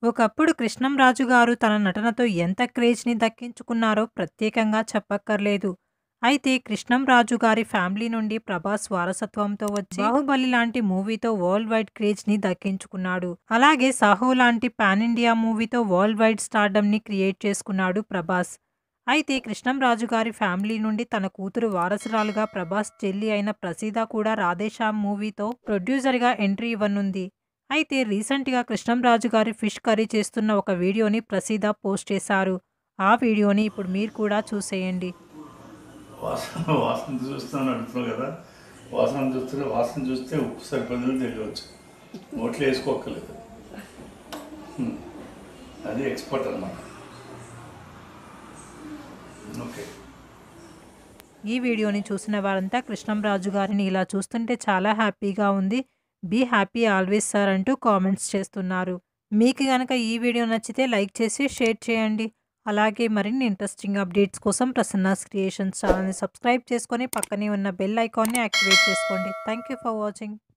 ఒకప్పుడు కృష్ణంరాజు గారు తన నటనతో ఎంత క్రేజ్‌ని దక్కించుకున్నారో ప్రత్యేకంగా చెప్పక్కర్లేదు. అయితే కృష్ణంరాజు గారి ఫ్యామిలీ నుండి ప్రభాస్ వారసత్వంతో వచ్చి 'బాహుబలి' లాంటి మూవీతో వరల్డ్ వైడ్ క్రేజ్‌ని దక్కించుకున్నాడు. అలాగే 'సాహో' లాంటి పాన్ ఇండియా మూవీతో వరల్డ్ వైడ్ స్టార్డమ్‌ని క్రియేట్ చేసుకున్నాడు ప్రభాస్. అయితే కృష్ణంరాజు గారి ఫ్యామిలీ నుండి తన కూతురు వారసురాలుగా ప్రభాస్ చెల్లి అయిన ప్రసీద కూడా 'రాధేశ్యామ్' మూవీతో ప్రొడ్యూసర్‌గా ఎంట్రీ ఇవ్వనుంది. అయితే రీసెంట్‌గా కృష్ణంరాజు గారి ఫిష్ కర్రీ చేస్తున్న ఒక వీడియోని ప్రసీద పోస్ట్ చేశారు. ఆ వీడియోని ఇప్పుడు మీరు కూడా చూసేయండి. వాసన వాసన చూస్తాను అంటున్నావు కదా వాసన చూస్తే వాసన చూస్తే ఉప్పు సరిపోయిందని తెలియవచ్చు నోట్లో వేసుకోక్కర్లేదు హ్మ్. అది ఎక్స్పర్ట్ అన్నమాట ఓకే ఈ వీడియోని చూసిన వారంతా కృష్ణంరాజు గారిని ఇలా చూస్తుంటే చాలా హ్యాపీగా ఉంది. బీ హ్యాపీ ఆల్వేస్ సార్ అంటూ కామెంట్స్ చేస్తున్నారు. మీకు గనక ఈ వీడియో నచ్చితే లైక్ చేసి షేర్ చేయండి. అలాగే మరిన్ని ఇంట్రెస్టింగ్ అప్డేట్స్ కోసం ప్రసన్నాస్ క్రియేషన్స్ ఛానల్‌ని సబ్స్క్రైబ్ చేసుకొని పక్కనే ఉన్న బెల్ ఐకాన్‌ని యాక్టివేట్ చేసుకోండి. Thank you for watching.